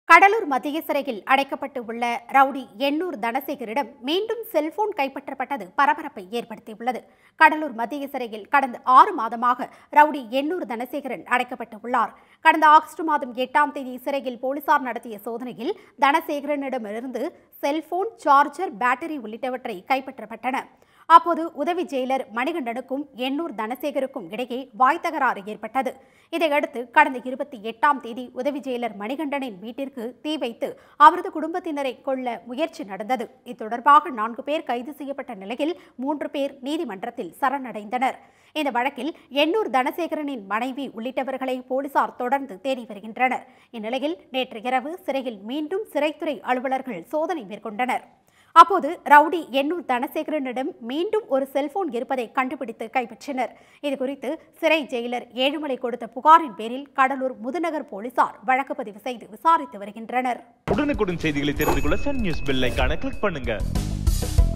கடலூர் மத்திய சிறையில் அடைக்கப்பட்டு உள்ள ரவுடி எண்ணூர் தனசேகரிடம் மீண்டும் செல்போன் கைப்பற்றப்பட்டது பரபரப்பை ஏற்படுத்தியுள்ளது கடலூர் மத்திய சிறையில் கடந்த ஆறு மாதமாக ரவுடி எண்ணூர் தனசேகரன் அடைக்கப்பட்டு உள்ளார் கடந்த ஆகஸ்ட் மாதம் எட்டாம் தேதி சிறையில் போலீசார் நடத்திய சோதனையில் தனசேகரனிடமிருந்து செல்போன் சார்ஜர் பேட்டரி உள்ளிட்டவற்றை கைப்பற்றப்பட்டன அப்போது உதவி ஜெயிலர் மணிகண்டனுக்கும் எண்ணூர் தனசேகருக்கும் இடையே வாய் தகராறு ஏற்பட்டது இதையடுத்து கடந்த இருபத்தி எட்டாம் தேதி உதவி ஜெயிலர் மணிகண்டனின் வீட்டிற்கு தீ வைத்து அவரது குடும்பத்தினரை கொல்ல முயற்சி நடந்தது இத்தொடர்பாக நான்கு பேர் கைது செய்யப்பட்ட நிலையில் மூன்று பேர் நீதிமன்றத்தில் சரணடைந்தனர் இந்த வழக்கில் எண்ணூர் தனசேகரனின் மனைவி உள்ளிட்டவர்களை போலீசார் தொடர்ந்து தேடி வருகின்றனர் இந்நிலையில் நேற்று இரவு சிறையில் மீண்டும் சிறைத்துறை அலுவலர்கள் சோதனை மேற்கொண்டனர் அப்போது ரவுடி எண்ணூர் தனசேகரனிடம் மீண்டும் ஒரு செல்போன் இருப்பதை கண்டுபிடித்து கைப்பற்றினர் இதுகுறித்து சிறை ஜெயிலர் ஏழுமலை கொடுத்த புகாரின் பேரில் கடலூர் முதுநகர் போலீசார் வழக்கு பதிவு செய்து விசாரித்து வருகின்றனர் உடனுக்குடன் செய்திகளை தெரிந்து கொள்ள சன் நியூஸ் பெல் ஐகானை கிளிக் பண்ணுங்க